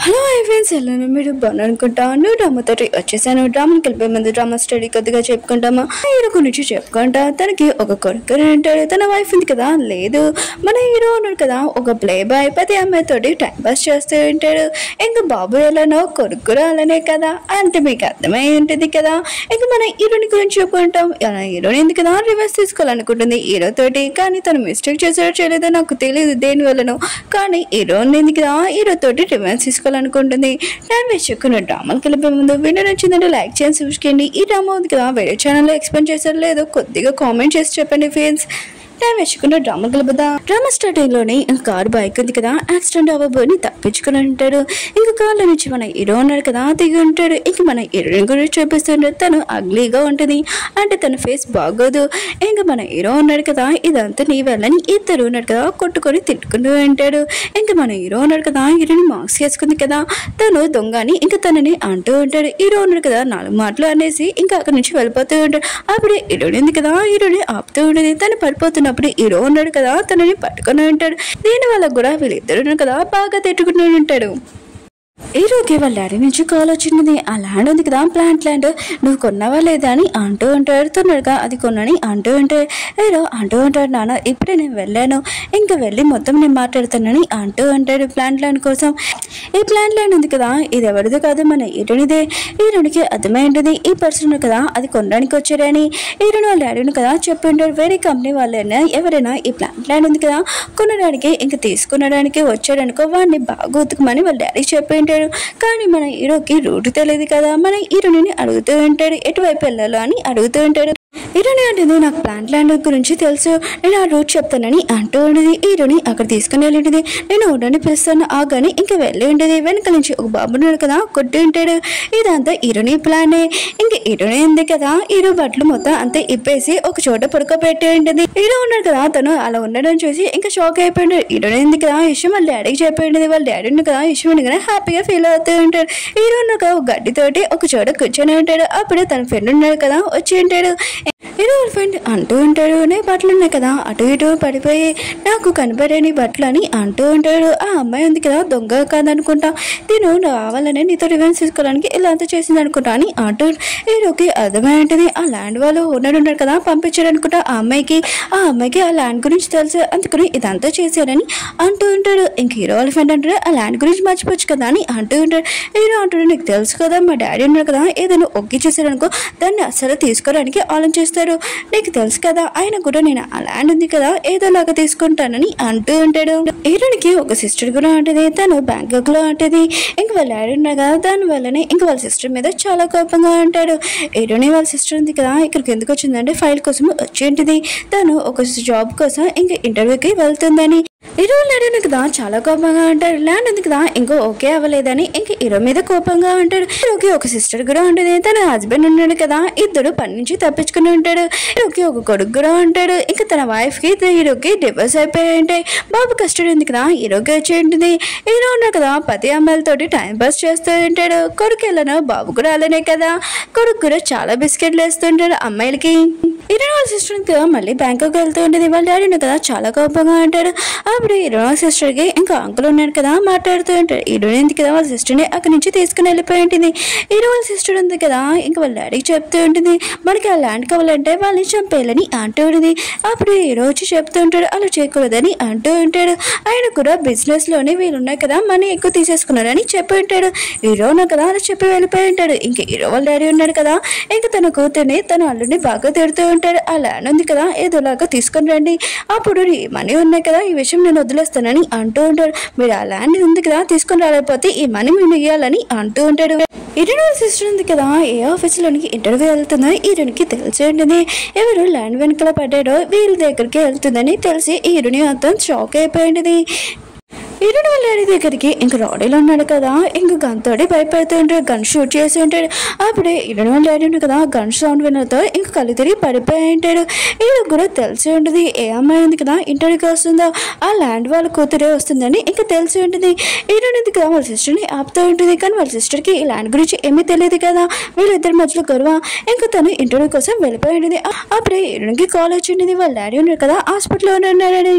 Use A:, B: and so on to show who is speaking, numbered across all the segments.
A: hello I friends ఎలా మీరు బాగున్నారు అనుకుంటాను డ్రామాతో వచ్చేసాను డ్రామాకి వెళ్ళిపోయే ముందు డ్రామా స్టడీ కొద్దిగా చెప్పుకుంటామా హీరో గురించి చెప్పుకుంటా తనకి ఒక కొడుకు ఉంటాడు తన వైఫ్ ఉంది కదా లేదు మన హీరో ఉన్నాడు కదా ఒక ప్లే బాయ్ ప్రతి అమ్మాయితోటి టైం పాస్ చేస్తూ ఉంటాడు ఇంకా బాబు ఎలానో కొడుకు అలానే కదా అంటే మీకు అర్థమై ఉంటుంది కదా ఇంకా మన హీరోని గురించి చెప్పుకుంటాం మన హీరోని ఎందుకు కదా రివర్స్ తీసుకోవాలనుకుంటుంది హీరో తోటి కానీ తను మిస్టేక్ చేసాడో చేయలేదో నాకు తెలియదు దేని వల్లనో కానీ హీరో ఎందుకు కదా హీరో తోటి రివర్స్ తీసుకోవాలనుకుంటుంది టైం వేస్ట్ చెక్కున్న డ్రామాకి వెళ్ళిపోయే ముందు వీడియో నచ్చిందంటే లైక్ చేయండి సబ్స్క్రైబ్ ఈ డ్రామా ఉంది కదా వేరే ఛానల్లో ఎక్స్ప్లెయిన్ చేశారు లేదో కొద్దిగా కామెంట్ చేసి చెప్పండి ఫ్రెండ్స్ టైం వేసుకున్న డ్రామా కలబదా డ్రామా స్టార్టింగ్ లోనే ఇంకా కారు బైక్ ఉంది కదా యాక్సిడెంట్ అవ్వబోని తప్పించుకుని ఉంటాడు ఇంకా కార్లో నుంచి మన హీరో ఉన్నాడు కదా దిగి ఉంటాడు ఇంక మన హీరోయిన్ గురించి చూపిస్తుంటాడు తను అగ్లీగా ఉంటుంది అంటే తన ఫేస్ బాగోదు ఇంకా మన హీరో ఉన్నాడు కదా ఇదంతా నీ వెళ్ళని ఇద్దరు ఉన్నాడు కదా కొట్టుకొని తిట్టుకుంటూ ఉంటాడు ఇంకా మన హీరో ఉన్నాడు కదా హీరోని మాస్క్ వేసుకుంది కదా తను దొంగని ఇంకా తనని అంటూ ఉంటాడు హీరో ఉన్నాడు కదా నాలుగు మాటలు అనేసి ఇంకా అక్కడి నుంచి వెళ్ళిపోతూ ఉంటాడు అప్పుడే హీరోని ఉంది కదా హీరోని ఆపుతూ ఉండేది తను పడిపోతున్నప్పుడు హీరో ఉన్నాడు కదా తనని పట్టుకొని ఉంటాడు దీని వల్ల కూడా వీళ్ళిద్దరు కదా బాగా తిట్టుకుంటూ ఉంటాడు హీరోకి వాళ్ళ డాడీ నుంచి కాల్ వచ్చినది ఆ ల్యాండ్ ఉంది కదా ప్లాంట్ ల్యాండ్ నువ్వు కొన్నావా లేదా అని అంటూ ఉంటాడు తొందరగా అది కొనని అంటూ ఉంటే హీరో అంటూ ఉంటాడు నాన్న ఇప్పుడే నేను వెళ్ళాను ఇంకా వెళ్ళి మొత్తం నేను మాట్లాడుతానని అంటూ ఉంటాడు ప్లాంట్ ల్యాండ్ కోసం ఈ ప్లాంట్ ల్యాండ్ ఉంది కదా ఇది ఎవరిదో కాదు మన హీరోనిదే హీరోనికి అర్థమైంటుంది ఈ పర్సన్ కదా అది కొనడానికి వచ్చారని హీరోని వాళ్ళ డాడీని కదా చెప్పి ఉంటాడు వేరే కంపెనీ వాళ్ళైనా ఎవరైనా ఈ ప్లాంట్ ల్యాండ్ ఉంది కదా కొనడానికి ఇంకా తీసుకునడానికి వచ్చాడనుకో వాడిని బాగా ఉతుకమని వాళ్ళ డాడీ చెప్పి ఉంటాడు కానీ మన హీరోకి రూట్ తెలియదు కదా మన హీరోని అడుగుతూ ఉంటాడు ఎటువైపు వెళ్ళాలో అని అడుగుతూ ఉంటాడు హీరోని అంటుంది నాకు ప్లాంట్ ల్యాండ్ గురించి తెలుసు నేను ఆ రూట్ చెప్తానని అంటూ ఉండేది హీరోని అక్కడ తీసుకుని వెళ్ళింది నేను ఉండని పిలుస్తాను ఆగాని ఇంకా వెళ్ళి ఉండేది వెనక నుంచి ఒక బాబు ఉన్నాడు కదా కొట్టి ఉంటాడు ఇదంతా హీరోని ప్లానే ఇంకా హీరోని ఉంది కదా హీరో బట్టలు మొత్తం అంతే ఇప్పేసి ఒక చోట పడుకోబెట్టి ఉంటుంది హీరో ఉన్నాడు కదా తను అలా ఉండడం చూసి ఇంకా షాక్ అయిపోయాడు హీరోని ఉంది కదా ఇష్టం వాళ్ళ డాడీకి చెప్పి వాళ్ళ డాడీ ఉంది కదా ఇష్టం ఉండగానే హ్యాపీగా ఫీల్ అవుతూ ఉంటాడు హీరో ఉన్న ఒక గడ్డితోటి ఒక చోట కూర్చొని ఉంటాడు అప్పుడు తన ఫ్రెండ్ ఉన్నాడు కదా వచ్చి ఉంటాడు హీరో వాళ్ళ ఫ్రెండ్ అంటూ ఉంటాడు నీ బట్టలు ఉన్నాయి కదా అటు ఇటు పడిపోయి నాకు కనబడేని బట్టలు అని అంటూ ఉంటాడు ఆ అమ్మాయి ఉంది కదా దొంగ కాదనుకుంటా తిను రావాలని నీతో రివెన్స్ తీసుకోవడానికి ఇలా అంతా చేసింది అనుకుంటా అని అంటూ హీరోకి అర్థమై ఉంటుంది ఆ ల్యాండ్ వాళ్ళు ఓనర్ ఉన్నాడు కదా పంపించాడు అనుకుంటా ఆ అమ్మాయికి ఆ అమ్మాయికి ఆ ల్యాండ్ గురించి తెలుసు అందుకని ఇదంతా చేశారని అంటూ ఉంటాడు ఇంక హీరో వాళ్ళ ఫ్రెండ్ అంటాడు ఆ ల్యాండ్ గురించి మర్చిపోవచ్చు కదా అని అంటూ ఉంటాడు హీరో అంటాడు నీకు తెలుసు కదా మా డాడీ ఉన్నాడు కదా ఏదైనా ఒగ్గి చేశారనుకో దాన్ని అసలు తీసుకోవడానికి ఆలోచిస్తాడు నీకు తెలుసు కదా ఆయన కూడా నేను ఆ ల్యాండ్ ఉంది కదా ఏదోలాగా తీసుకుంటానని అంటూ ఉంటాడు హీరోనికి ఒక సిస్టర్ కూడా ఉంటుంది తను బ్యాంకాక్ లో ఉంటుంది ఇంక వాళ్ళ డాడీ ఉన్నాడు కదా దాని వల్లనే ఇంక వాళ్ళ సిస్టర్ మీద చాలా కోపంగా ఉంటాడు హీరోని వాళ్ళ సిస్టర్ ఉంది కదా ఇక్కడికి ఎందుకు వచ్చిందంటే ఫైల్ కోసం వచ్చి ఉంటుంది తను ఒక జాబ్ కోసం ఇంకా ఇంటర్వ్యూకి వెళ్తుందని హీరో లేడని కదా చాలా కోపంగా అంటాడు ల్యాండ్ ఉంది కదా ఇంకో ఓకే అవ్వలేదని ఇంక హీరో మీద కోపంగా ఉంటాడు హీరోకి ఒక సిస్టర్ కూడా ఉంటుంది తన హస్బెండ్ ఉన్నాడు కదా ఇద్దరు పని నుంచి తప్పించుకుని ఉంటాడు హీరోకి ఒక కొడుకు కూడా ఉంటాడు ఇంకా తన వైఫ్ కి హీరోకి డివోర్స్ అయిపోయి ఉంటాయి బాబు కస్టడీ ఉంది కదా హీరోకి వచ్చి ఉంటుంది హీరో ఉన్నాడు కదా పతి అమ్మాయిలతోటి టైం పాస్ చేస్తూ ఉంటాడు కొడుకు వెళ్ళను బాబు కూడా అలానే కదా కొడుకు కూడా చాలా బిస్కెట్లు వేస్తుంటాడు అమ్మాయిలకి హీరో వాళ్ళ సిస్టర్ కదా మళ్ళీ బ్యాంకాక్ వెళ్తూ ఉంటుంది వాళ్ళ డాడీ ఉన్నాడు కదా చాలా కోపంగా ఉంటాడు అప్పుడు హీరో సిస్టర్ కి ఇంకా అంకుల్ ఉన్నాడు కదా మాట్లాడుతూ ఉంటాడు హీరో ఉంది కదా వాళ్ళ సిస్టర్ ని అక్కడి నుంచి తీసుకుని వెళ్ళిపోయి ఉంటుంది హీరో వాళ్ళ సిస్టర్ ఉంది కదా ఇంకా వాళ్ళ డాడీకి చెప్తూ ఉంటుంది మనకి ఆ ల్యాండ్ కావాలంటే వాళ్ళని చంపేయాలని అంటూ ఉంటుంది అప్పుడు హీరో వచ్చి చెప్తూ ఉంటాడు అలా చేయకూడదని అంటూ ఉంటాడు ఆయన కూడా బిజినెస్ లోనే వీళ్ళు ఉన్నాయి కదా మనీ ఎక్కువ తీసేసుకున్నారని చెప్పి ఉంటాడు హీరో ఉన్నా కదా అలా చెప్పి వెళ్ళిపోయి ఉంటాడు ఇంకా హీరో వాళ్ళ డాడీ ఉన్నాడు కదా ఇంకా తన కూతుర్ని తన అల్లుడిని బాగా తిడుతూ ఉంటాడు ఆ ల్యాండ్ ఉంది కదా ఏదోలాగా తీసుకొని రండి అప్పుడు ఈ మనీ ఉన్నాయి కదా ఈ విషయం నేను వదిలేస్తానని అంటూ ఉంటాడు మీరు ఆ ల్యాండ్ ఉంది కదా తీసుకొని రాలేకపోతే ఈ మనీ మేము ఇవ్వాలని అంటూ ఉంటాడు ఇరుడు సిస్టర్ ఉంది కదా ఏ ఆఫీస్లోనికి ఇంటర్వ్యూ వెళ్తుందో ఈరునికి తెలిసి ఉంటుంది ఎవరు ల్యాండ్ వెనకాల పడ్డాడో వీళ్ళ దగ్గరికి వెళ్తుందని తెలిసి ఈరుని అంతా షాక్ అయిపోయింది హీరోని వాళ్ళ డాడీ దగ్గరికి ఇంక రాడీలో ఉన్నాడు కదా ఇంక గన్ తోటి భయపడుతూ ఉంటాడు గన్ షూట్ చేసి ఉంటాడు అప్పుడే హీరోని వాళ్ళ డాడీ ఉన్నాడు కదా గన్ సౌండ్ వినతో ఇంక కళ్ళు తిరిగి పడిపోయి ఉంటాడు హీరో కూడా తెలిసి ఉంటుంది ఏ అమ్మాయి ఉంది కదా ఇంటర్వ్యూకి వస్తుందో ఆ ల్యాండ్ వాళ్ళ కూతురే వస్తుందని ఇంకా తెలిసి ఉంటుంది హీరోని ఉంది కదా వాళ్ళ సిస్టర్ని ఆపుతూ ఉంటుంది కానీ వాళ్ళ సిస్టర్కి ఈ ల్యాండ్ గురించి ఏమీ తెలియదు కదా వీళ్ళిద్దరి మధ్యలో గొడవ ఇంకా తను ఇంటర్వ్యూ కోసం వెళ్ళిపోయి ఉంటుంది అప్పుడే హీరోనికి కాల్ వచ్చింది వాళ్ళ డాడీ ఉన్నాడు కదా హాస్పిటల్లో ఉన్నాడని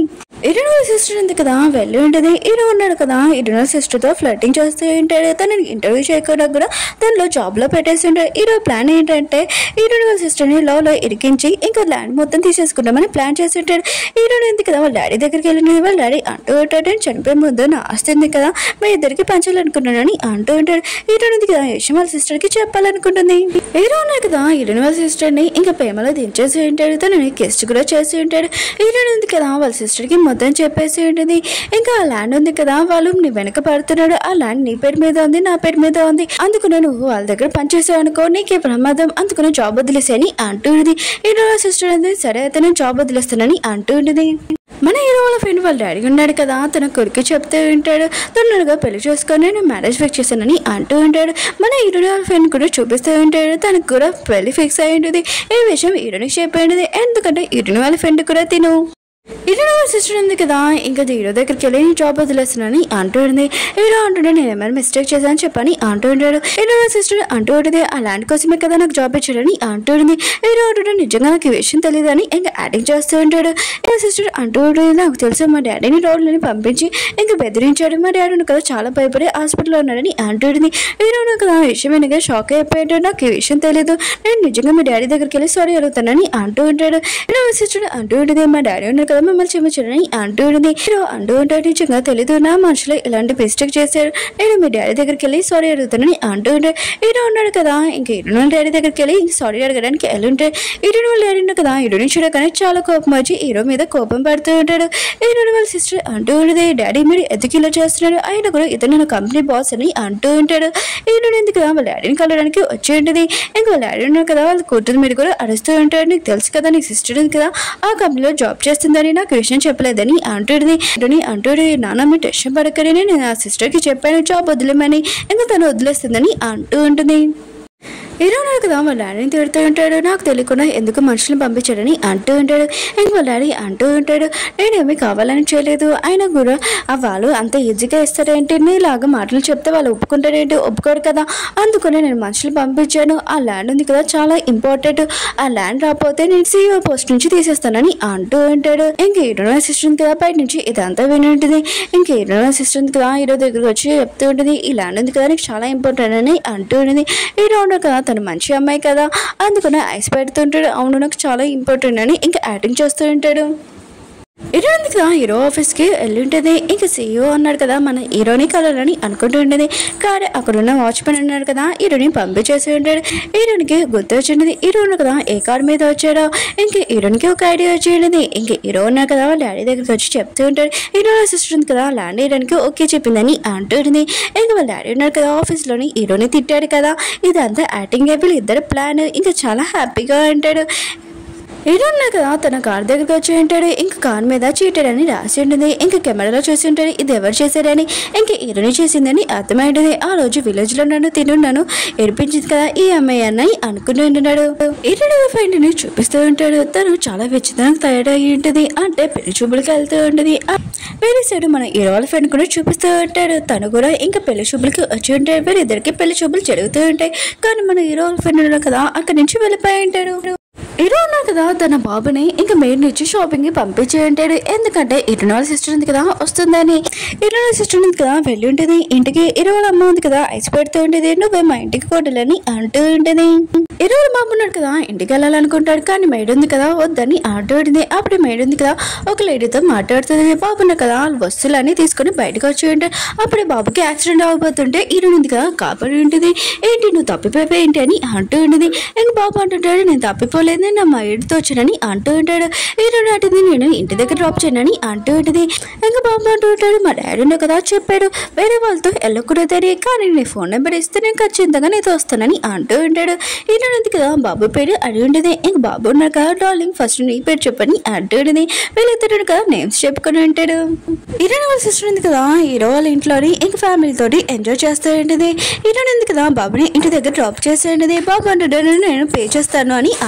A: ఇరుడు వాళ్ళ సిస్టర్ ఉంది కదా వెళ్ళి ఉంటుంది ఇరు ఉన్నాడు కదా ఇరు వాళ్ళ సిస్టర్తో ఫ్లర్టింగ్ చేస్తూ ఉంటాడు తనని ఇంటర్వ్యూ చేయకుండా కూడా తనలో జాబ్లో పెట్టేసి ఉంటాడు ఈరోజు ప్లాన్ ఏంటంటే ఈరోజు వాళ్ళ సిస్టర్ని లోలో ఇరికించి ఇంకా ల్యాండ్ మొత్తం తీసేసుకుంటామని ప్లాన్ చేసి ఉంటాడు ఈరోజు ఉంది కదా వాళ్ళ డాడీ దగ్గరికి వెళ్ళినది వాళ్ళ డాడీ అంటూ ఉంటాడు "నేను చనిపోయే ముందు నా ఆస్తి ఉంది కదా మీ ఇద్దరికి పంచాలనుకుంటున్నానని అంటూ ఉంటాడు ఈరోజు ఉంది కదా ఈ విషయం వాళ్ళ సిస్టర్కి చెప్పాలనుకుంటుంది హీరో ఉన్నారు కదా హీరోయిన్ వాళ్ళ సిస్టర్ని ఇంకా ప్రేమలో దించేసి ఉంటాడు తనని గెస్ట్ కూడా చేసి ఉంటాడు హీరోయిన్ ఉంది కదా వాళ్ళ సిస్టర్కి మొత్తం చెప్పేసి ఉంటుంది ఇంకా ఆ ల్యాండ్ ఉంది కదా వాళ్ళు నీ వెనక పడుతున్నాడు ఆ ల్యాండ్ నీ పేరు మీద ఉంది నా పేరు మీద ఉంది అందుకునే నువ్వు వాళ్ళ దగ్గర పనిచేసావు అనుకో నీకే ప్రమాదం అందుకునే జాబ్ వదిలేసాని అంటూ ఉంటుంది హీరో వాళ్ళ సిస్టర్ అనేది సరే అయితే నేను జాబ్ వదిలేస్తానని అంటూ ఉంటుంది మన హీరో వాళ్ళ ఫ్రెండ్ వాళ్ళ డాడీ ఉన్నాడు కదా తన కొడుకు చెప్తూ ఉంటాడు తొందరగా పెళ్లి చేసుకొని నేను మ్యారేజ్ ఫిక్స్ చేశానని అంటూ ఉంటాడు మన హీరో వాళ్ళ ఫ్రెండ్ కూడా చూపిస్తూ ఉంటాడు తనకు కూడా పెళ్లి ఫిక్స్ అయి ఉంటుంది ఈ విషయం హీరోనికి చెప్పి ఉంటుంది ఎందుకంటే హీరోని వాళ్ళ ఫ్రెండ్ కూడా తిను హీరో వాళ్ళ సిస్టర్ ఉంది కదా ఇంకా హీరో దగ్గరికి వెళ్ళి "నీ జాబ్ వదిలేస్తున్నానని అంటూ ఉంది హీరో అంటుండే నేను ఏమైనా మిస్టేక్ చేశానని చెప్పని అంటూ ఉంటాడు హీరో వాళ్ళ సిస్టర్ అంటూ ఉంటుంది ఆ ల్యాండ్ కోసమే కదా నాకు జాబ్ ఇచ్చాడని అంటూ ఉంది హీరో అంటుండే నిజంగా నాకు ఈ విషయం తెలియదని ఇంకా యాక్టింగ్ చేస్తూ ఉంటాడు హీరో సిస్టర్ అంటూ ఉంటుంది నాకు తెలుసు మా డాడీని రోడ్లని పంపించి ఇంకా బెదిరించాడు మా డాడీని కదా చాలా భయపడి హాస్పిటల్లో ఉన్నాడని అంటుంది హీరోను కదా ఆ విషయం వినగా షాక్ అయిపోయాడు నాకు ఈ విషయం తెలియదు నేను నిజంగా మీ డాడీ దగ్గరికి వెళ్ళి సారీ అడుగుతానని అంటూ ఉంటాడు హీరో సిస్టర్ అంటూ ఉంటుంది మా డాడీ ఉన్నారు కదా మిమ్మల్ని క్షమించడని అంటూ ఉంటుంది హీరో అంటూ ఉంటాడు నిజంగా తెలీదు నా మనుషులు ఇలాంటి మిస్టేక్ చేశారు నేను మీ డాడీ దగ్గరికి వెళ్ళి సారీ అడుగుతానని అంటూ ఉంటాడు హీరో ఉన్నాడు కదా ఇంక హీరో వాళ్ళ డాడీ దగ్గరికి వెళ్ళి సారీ అడగడానికి వెళ్ళి ఉంటాడు హీరో వాళ్ళ డాడీ ఉన్నాడు కదా హీరోని చూడగానే చాలా కోపం వచ్చి హీరో మీద కోపం పడుతూ ఉంటాడు హీరో వాళ్ళ సిస్టర్ అంటూ ఉంటుంది డాడీ మీరు ఎందుకు ఇలా చేస్తున్నాడు ఆయన కూడా ఇతను నా కంపెనీ బాస్ అని అంటూ ఉంటాడు హీరో ఎందుకు కదా వాళ్ళ డాడీని కలవడానికి వచ్చి ఉంటుంది ఇంకా వాళ్ళ డాడీ ఉన్నారు కదా వాళ్ళ కూతురు మీరు కూడా అరుస్తూ ఉంటాడు నీకు తెలుసు కదా నీకు సిస్టర్ ఉంది కదా ఆ కంపెనీలో జాబ్ చేస్తుందని నాకు ఈ విషయం చెప్పలేదని అంటుంది అంటూని అంటూడు నాన్న మీ టెన్షన్ పడకని నేను ఆ సిస్టర్కి చెప్పాను జాబ్ వదిలేమని ఇంకా తను వదిలేస్తుందని అంటూ ఉంటుంది హీరో ఉన్నాడు కదా వాళ్ళ డాడీని తిడుతూ ఉంటాడు నాకు తెలియకుండా ఎందుకు మనుషులను పంపించాడని అంటూ ఉంటాడు ఇంక వాళ్ళ డాడీ అంటూ ఉంటాడు నేనేమి కావాలని చేయలేదు ఆయన కూడా ఆ వాళ్ళు అంత ఈజీగా ఇస్తారేంటి నీలాగా మాటలు చెప్తే వాళ్ళు ఒప్పుకుంటారేంటి ఒప్పుకోరు కదా అందుకని నేను మనుషులు పంపించాను ఆ ల్యాండ్ ఉంది కదా చాలా ఇంపార్టెంట్ ఆ ల్యాండ్ రాకపోతే నేను సీఈఓ పోస్ట్ నుంచి తీసేస్తానని అంటూ ఉంటాడు ఇంక హీరో అసిస్టెంట్ కదా బయట నుంచి ఇదంతా విని ఉంటుంది ఇంక హీరో అసిస్టెంట్ కదా హీరో దగ్గరకు వచ్చి చెప్తూ ఉంటుంది ఈ ల్యాండ్ ఉంది కదా నీకు చాలా ఇంపార్టెంట్ అని అంటూ ఉంటుంది హీరో ఉన్నాడు కదా తను మంచి అమ్మాయి కదా అందుకని ఐస్ పెడుతుంటాడు అవును నాకు చాలా ఇంపార్టెంట్ అని ఇంకా యాక్టింగ్ చేస్తూ ఉంటాడు హీరో ఉంది కదా హీరో ఆఫీస్కి వెళ్ళి ఉంటుంది ఇంకా సీఈఓ అన్నాడు కదా మన హీరోని కలరని అనుకుంటూ ఉంటుంది కానీ అక్కడున్న వాచ్మెన్ ఉన్నాడు కదా హీరోని పంపించేసి ఉంటాడు హీరోనికి గుర్తు వచ్చింది హీరో ఉన్నాడు కదా ఏ కార్ మీద వచ్చాడో ఇంక హీరోనికి ఒక ఐడియా వచ్చి ఉంటుంది ఇంక హీరో ఉన్నాడు కదా వాళ్ళ డాడీ దగ్గరికి వచ్చి చెప్తూ ఉంటాడు హీరో సిస్టర్ ఉంది కదా ల్యాండ్ హీరోనికి ఓకే చెప్పిందని అంటుంది ఇంకా వాళ్ళ డాడీ ఉన్నాడు కదా ఆఫీస్లోని హీరోని తిట్టాడు కదా ఇదంతా యాక్టింగ్ అయిపోయి ఇద్దరు ప్లాన్ ఇంకా చాలా హ్యాపీగా అంటాడు హీరో ఉన్నా కదా తన కార్ దగ్గరికి వచ్చి ఉంటాడు ఇంకా కార్ మీద చీటర్ అని రాసి ఉంటుంది ఇంకా కెమెరాలో చూసి ఉంటాడు ఇది ఎవరు చేశారని ఇంకా హీరోని చేసిందని అర్థమైంటుంది ఆ రోజు విలేజ్ లో నన్ను తినున్నాను ఏడిపించింది కదా ఈ అమ్మాయి అన్నని అనుకుని ఉంటున్నాడు హీరోడు ఫ్రెండ్ ని చూపిస్తూ ఉంటాడు తను చాలా విచిత్రంగా తయారయ్యి ఉంటుంది అంటే పెళ్లి చూపులకి వెళ్తూ ఉంటుంది ఆ వేరే సైడ్ మన హీరో వాళ్ళ ఫ్రెండ్ కూడా చూపిస్తూ ఉంటాడు తను కూడా ఇంకా పెళ్లి చూపులకి వచ్చి ఉంటాడు వీరిద్దరికి పెళ్లి చూపులు జరుగుతూ ఉంటాయి కానీ మన హీరో వాళ్ళ ఫ్రెండ్ ఉన్నాడు కదా అక్కడి నుంచి వెళ్ళిపోయి ఉంటాడు హీరో ఉన్నారు కదా తన బాబుని ఇంకా మెయిన్ నుంచి షాపింగ్ కి పంపించి ఉంటాడు ఎందుకంటే ఇరునాల సిస్టర్ ఉంది కదా వస్తుందని ఇరునాల సిస్టర్ ఉంది కదా వెళ్ళి ఉంటుంది ఇంటికి ఇరువుల అమ్మ ఉంది కదా ఐస్ పెడుతూ ఉంటుంది నువ్వే మా ఇంటికి కొట్టలని అంటూ ఉంటుంది ఇరువుల బాబు ఉన్నాడు కదా ఇంటికి వెళ్ళాలనుకుంటాడు కానీ మేడ్ ఉంది కదా వద్దని అంటూ ఉంటుంది అప్పుడు మేడ్ ఉంది కదా ఒక లేడీతో మాట్లాడుతుంది బాబు ఉన్నారు కదా వాళ్ళ వస్తువులన్నీ తీసుకొని బయటకు వచ్చి ఉంటాడు అప్పుడే బాబుకి యాక్సిడెంట్ అవ్వబోతుంటే ఇరు ఉంది కదా కాపాడి ఉంటుంది ఏంటి నువ్వు తప్పిపోయి ఏంటి అని అంటూ ఉంటుంది ఇంక బాబు అంటుంటాడు నేను తప్పిపోలేదు నేను నా మైడ్తో వచ్చానని అంటూ ఉంటాడు హీరో నాటింది నేను ఇంటి దగ్గర డ్రాప్ చేయనని అంటూ ఉంటుంది ఇంకా బాబు అంటూ ఉంటాడు మా డాడీ ఉన్నా కదా చెప్పాడు వేరే వాళ్ళతో వెళ్ళకూడదని కానీ నీ ఫోన్ నెంబర్ ఇస్తే నేను ఖచ్చితంగా నీతో వస్తానని అంటూ ఉంటాడు హీరో ఉంది కదా బాబు పేరు అడిగి ఉండేది ఇంక బాబు ఉన్నారు కదా డార్లింగ్ ఫస్ట్ నీ పేరు చెప్పని అంటూ ఉండేది వీళ్ళిద్దరు కదా నేమ్స్ చెప్పుకొని ఉంటాడు హీరో వాళ్ళ సిస్టర్ ఉంది కదా హీరో వాళ్ళ ఇంట్లోని ఇంక ఫ్యామిలీ తోటి ఎంజాయ్ చేస్తూ ఉంటుంది హీరో ఉంది కదా బాబుని ఇంటి దగ్గర డ్రాప్ చేసి ఉంటుంది బాబు అంటాడు నేను పే చేస్తాను అని అంటూ ఉంటాడు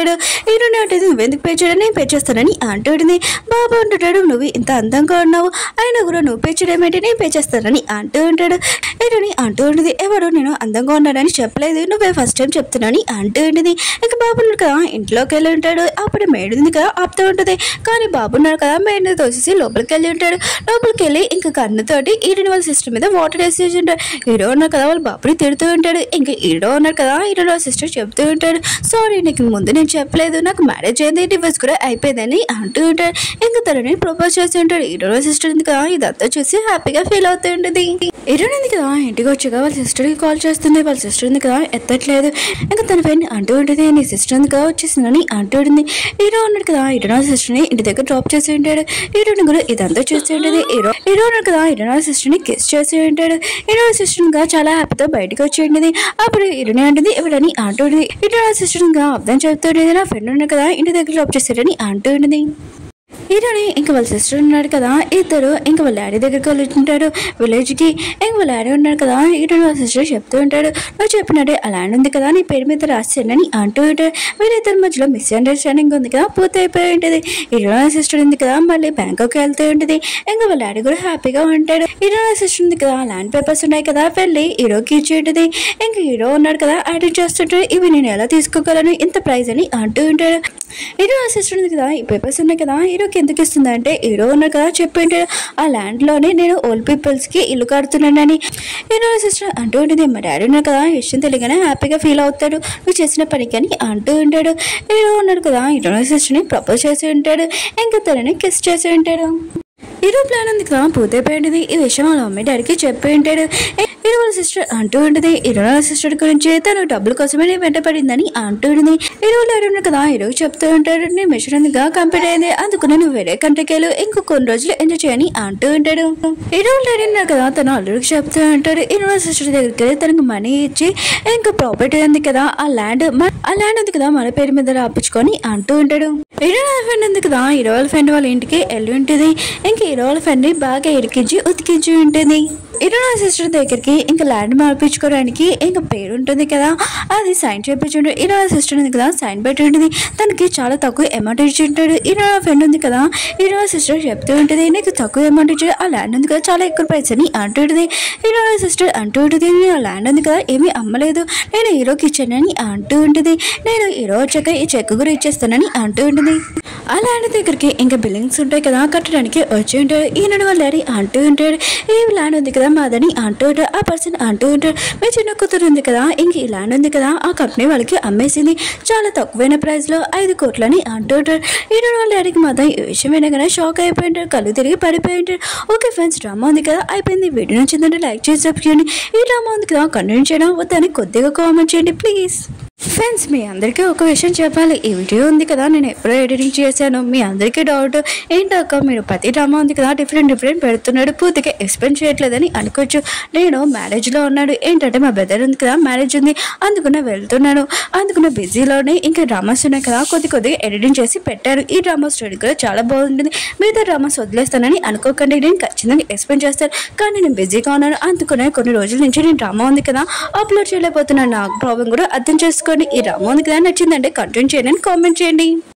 A: ఉంటాడు హీరో అంటే నువ్వెందుకు పే చేయడం నేను పే చేస్తానని అంటాడుని బాబు అంటుంటాడు నువ్వు ఇంత అందంగా ఉన్నావు అయినా కూడా నువ్వు పే చేయడం ఏంటి నేను పే చేస్తానని అంటూ ఉంటాడు హీరోని అంటూ ఉంటుంది ఎవరు నేను అందంగా ఉన్నానని చెప్పలేదు నువ్వే ఫస్ట్ టైం చెప్తున్నాని అంటూ ఉంటుంది ఇంకా బాబు ఉన్నాడు కదా ఇంట్లోకి వెళ్ళి ఉంటాడు అప్పుడు మేడ్ ఉంది కదా ఆపుతూ ఉంటుంది కానీ బాబు ఉన్నాడు కదా మేడ్ తోసేసి లోపలికి వెళ్ళి ఉంటాడు లోపలికి వెళ్ళి ఇంకా కన్నుతోటి హీరోని వాళ్ళ సిస్టర్ మీద వాటర్ వేసేసి ఉంటాడు హీరో ఉన్నాడు కదా వాళ్ళ బాబుని తిడుతూ ఉంటాడు ఇంకా హీరో ఉన్నాడు కదా హీరో వాళ్ళ సిస్టర్ చెప్తూ ఉంటాడు సారీ నీకు ముందు నేను చెప్పలేదు నాకు మ్యారేజ్ అయింది డివోర్స్ కూడా అయిపోయిందని అంటూ ఉంటాడు ఇంకా తనని ప్రపోజ్ చేసి ఉంటాడు హీరో వాళ్ళ సిస్టర్ ఉంది కదా ఇదంతా చూసి హ్యాపీగా ఫీల్ అవుతూ ఉంటుంది హీరో ఉంది కదా ఇంటికి వచ్చాక వాళ్ళ సిస్టర్కి కాల్ చేస్తుంది వాళ్ళ సిస్టర్ ఉంది కదా ఎత్తట్లేదు ఇంకా తన ఫ్రెండ్ అంటూ ఉంటుంది నీ సిస్టర్ ఉంది కదా వచ్చేసిందని అంటూ ఉంటుంది హీరో ఉన్నాడు కదా హీరో వాళ్ళ సిస్టర్ని ఇంటి దగ్గర డ్రాప్ చేసి ఉంటాడు హీరోని కూడా ఇదంతా చూసి ఉంటుంది హీరో హీరో ఉన్నాడు కదా హీరో వాళ్ళ సిస్టర్ని కిస్ చేసి ఉంటాడు హీరో వాళ్ళ సిస్టర్ గా చాలా హ్యాపీతో బయటకు వచ్చి ఉంటుంది అప్పుడు హీరోని అంటుంది ఎవరని అంటూ ఉంటుంది హీరో వాళ్ళ సిస్టర్ గా అర్థం చెప్తుండేది నా ఫ్రెండ్ ఉన్నాడు కదా ఇంటి దగ్గర డ్రాప్ చేశాడని అంటూ ఉంటుంది హీరోని ఇంకా వాళ్ళ సిస్టర్ ఉన్నాడు కదా ఇద్దరు ఇంకా వాళ్ళ డాడీ దగ్గరికి వెళ్తుంటారు విలేజ్కి ఇంకా వాళ్ళ డాడీ ఉన్నాడు కదా హీరోని వాళ్ళ సిస్టర్ చెప్తూ ఉంటాడు నువ్వు చెప్పినట్టే అలానే ఉంది కదా నీ పేరు మీద రాసానని అంటూ ఉంటాడు వీళ్ళిద్దరి మధ్యలో మిస్ అండర్స్టాండింగ్ ఉంది కదా పూర్తి అయిపోయి ఉంటుంది హీరో వాళ్ళ సిస్టర్ ఉంది కదా మళ్ళీ బ్యాంకాక్ వెళ్తూ ఉంటుంది ఇంకా వాళ్ళ డాడీ కూడా హ్యాపీగా ఉంటాడు హీరో వాళ్ళ సిస్టర్ ఉంది కదా ల్యాండ్ పేపర్స్ ఉన్నాయి కదా వెళ్ళి హీరోకి ఇచ్చి ఉంటుంది ఇంకా హీరో ఉన్నాడు కదా యాడిట్ చేస్తుంటాడు ఇవి నేను ఎలా తీసుకోగలను ఇంత ప్రైజ్ అని అంటూ ఉంటాడు హీరో అసిస్టెంట్ ఉంది కదా ఈ పేపర్స్ ఉన్నాయి కదా హీరోకి ఎందుకు ఇస్తుంది అంటే హీరో ఉన్నాడు కదా చెప్పింటే ఆ ల్యాండ్లోనే నేను ఓల్డ్ పీపుల్స్కి ఇల్లు కడుతున్నానని హీరో అసిస్టెంట్ అంటూ ఉంటుంది మా డాడీ ఉన్నాడు కదా విషయం తెలియగానే హ్యాపీగా ఫీల్ అవుతాడు నువ్వు చేసిన పనికి అని అంటూ ఉంటాడు హీరో ఉన్నాడు కదా హీరో అసిస్టెంట్ని ప్రపోజ్ చేసి ఉంటాడు ఇంకా తనని కిస్ చేసి ఉంటాడు హీరో ప్లాన్ ఉంది కదా పూర్తయిపోయింది ఈ విషయం వాళ్ళ మమ్మీ డాడీకి చెప్పి ఉంటాడు హీరో వాళ్ళ సిస్టర్ అంటూ ఉంటుంది హీరో వాళ్ళ సిస్టర్ గురించి తను డబ్బుల కోసమే నేను వెంట పడిందని అంటూ ఉంటుంది హీరో డాడీ ఉన్నాడు కదా హీరో చెప్తూ ఉంటాడు నీ మిషన్ ఉందిగా కంప్లీట్ అయింది అందుకు నువ్వు వేరే కంట్రీకి వెళ్ళు ఇంకో కొన్ని రోజులు ఎంజాయ్ చేయని అంటూ ఉంటాడు హీరో డాడీ ఉన్నాడు కదా తను అల్లుడికి చెప్తూ ఉంటాడు హీరో వాళ్ళ సిస్టర్ దగ్గరికి వెళ్ళి తనకు మనీ ఇచ్చి ఇంకా ప్రాపర్టీ ఉంది కదా ఆ ల్యాండ్ ఆ ల్యాండ్ ఉంది కదా మన పేరు మీద రాపించుకొని అంటూ ఉంటాడు హీరో వాళ్ళ ఫ్రెండ్ ఉంది కదా హీరో వాళ్ళ ఫ్రెండ్ వాళ్ళ ఇంటికి వెళ్ళి ఉంటుంది ఇంకా హీరో వాళ్ళ ఫ్రెండ్ ని బాగా ఇరికించి ఉతికించి ఉంటుంది హీరో వాళ్ళ సిస్టర్ దగ్గరికి ఇంకా ల్యాండ్ మార్పించుకోవడానికి ఇంకా పేరు ఉంటుంది కదా అది సైన్ చేయించుంటాడు హీరో వాళ్ళ సిస్టర్ ఉంది కదా సైన్ పెట్టి ఉంటుంది తనకి చాలా తక్కువ అమౌంట్ ఇచ్చి ఉంటాడు హీరో వాళ్ళ ఫ్రెండ్ ఉంది కదా హీరో వాళ్ళ సిస్టర్ చెప్తూ ఉంటుంది నీకు తక్కువ అమౌంట్ ఇచ్చి ఆ ల్యాండ్ ఉంది కదా చాలా ఎక్కువ ప్రైస్ అని అంటుంది హీరో వాళ్ళ సిస్టర్ అంటూ ఉంటుంది నేను ఆ ల్యాండ్ ఉంది కదా ఏమీ అమ్మలేదు నేను హీరోకి ఇచ్చానని అంటూ ఉంటుంది నేను హీరో వచ్చాక ఈ చెక్ కూడా ఇచ్చేస్తానని అంటూ ఉంటుంది ఆ ల్యాండ్ దగ్గరికి ఇంకా బిల్డింగ్స్ ఉంటాయి కదా కట్టడానికి వచ్చి ఉంటాడు ఈయన వాళ్ళ డాడీ అంటూ ఉంటాడు ఈ ల్యాండ్ ఉంది కదా మాదని అంటూ ఉంటాడు ఆ పర్సన్ అంటూ ఉంటాడు మీ చిన్న కూతురు ఉంది కదా ఇంక ఈ ల్యాండ్ ఉంది కదా ఆ కంపెనీ వాళ్ళకి అమ్మేసింది చాలా తక్కువైన ప్రైస్ లో ఐదు కోట్లని అంటూ ఉంటాడు ఈయన వాళ్ళ డాడీకి మాత్రం ఈ విషయం వినగానే షాక్ అయిపోయి ఉంటాడు కళ్ళు తిరిగి పడిపోయి ఉంటాడు ఓకే ఫ్రెండ్స్ డ్రామా ఉంది కదా అయిపోయింది వీడియో నచ్చిందంటే లైక్ చేసి సబ్స్క్రైబ్ చేయండి ఈ డ్రామా ఉంది కదా కంటిన్యూ చేయడం వద్దని కొద్దిగా కామెంట్ చేయండి ప్లీజ్ ఫ్రెండ్స్ మీ అందరికీ ఒక విషయం చెప్పాలి ఈ వీడియో ఉంది కదా నేను ఎప్పుడో ఎడిటింగ్ చేశాను మీ అందరికీ డౌట్ ఏంటక్క మీరు ప్రతి డ్రామా ఉంది కదా డిఫరెంట్ డిఫరెంట్ పెడుతున్నాడు పూర్తిగా ఎక్స్ప్లెయిన్ చేయట్లేదని అనుకోవచ్చు నేను మ్యారేజ్లో ఉన్నాడు ఏంటంటే మా బ్రదర్ ఉంది కదా మ్యారేజ్ ఉంది అందుకునే వెళ్తున్నాను అందుకున్న బిజీలోనే ఇంకా డ్రామాస్ ఉన్నాయి కదా కొద్ది కొద్దిగా ఎడిటింగ్ చేసి పెట్టారు ఈ డ్రామా స్టోరీ కూడా చాలా బాగుంటుంది మిగతా డ్రామాస్ వదిలేస్తానని అనుకోకండి నేను ఖచ్చితంగా ఎక్స్ప్లెయిన్ చేస్తాను కానీ నేను బిజీగా ఉన్నాను అందుకునే కొన్ని రోజుల నుంచి నేను డ్రామా ఉంది కదా అప్లోడ్ చేయలేకపోతున్నాను నా ప్రాబ్లం కూడా అర్థం చేసుకోండి ఈ డ్రామా ఉంది కదా నచ్చిందంటే కంటిన్యూ చేయండి కామెంట్ చేయండి